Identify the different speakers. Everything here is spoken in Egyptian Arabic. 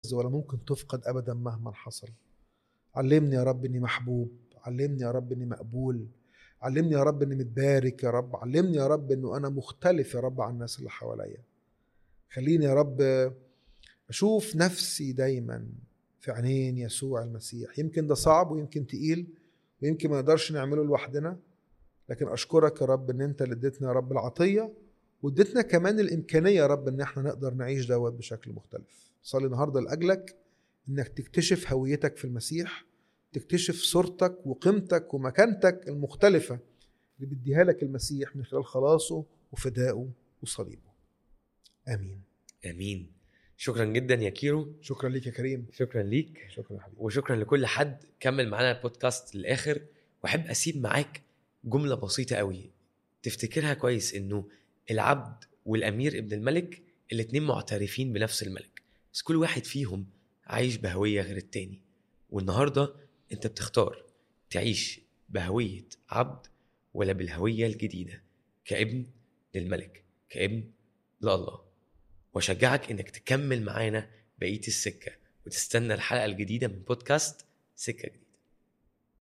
Speaker 1: تعوز ولا ممكن تفقد ابدا مهما حصل علمني يا رب اني محبوب علمني يا رب اني مقبول علمني يا رب اني متبارك يا رب علمني يا رب انه انا مختلف يا رب عن الناس اللي حواليا خليني يا رب اشوف نفسي دايما في عينين يسوع المسيح يمكن ده صعب ويمكن تقيل ويمكن ما نقدرش نعمله لوحدنا لكن اشكرك يا رب ان انت اللي اديتنا يا رب العطيه واديتنا كمان الامكانيه يا رب ان احنا نقدر نعيش دوت بشكل مختلف صلي النهارده لاجلك انك تكتشف هويتك في المسيح تكتشف صورتك وقيمتك ومكانتك المختلفه اللي بيديها لك المسيح من خلال خلاصه وفدائه وصليبه امين
Speaker 2: امين شكرا جدا يا كيرو
Speaker 1: شكرا ليك يا كريم
Speaker 2: شكرا ليك
Speaker 1: شكرا يا حبيبي
Speaker 2: وشكرا لكل حد كمل معانا البودكاست للاخر واحب اسيب معاك جمله بسيطه قوي تفتكرها كويس انه العبد والامير ابن الملك الاتنين معترفين بنفس الملك بس كل واحد فيهم عايش بهويه غير التاني والنهارده انت بتختار تعيش بهويه عبد ولا بالهويه الجديده كابن للملك كابن لله واشجعك انك تكمل معانا بقيه السكه وتستنى الحلقه الجديده من بودكاست سكه جديده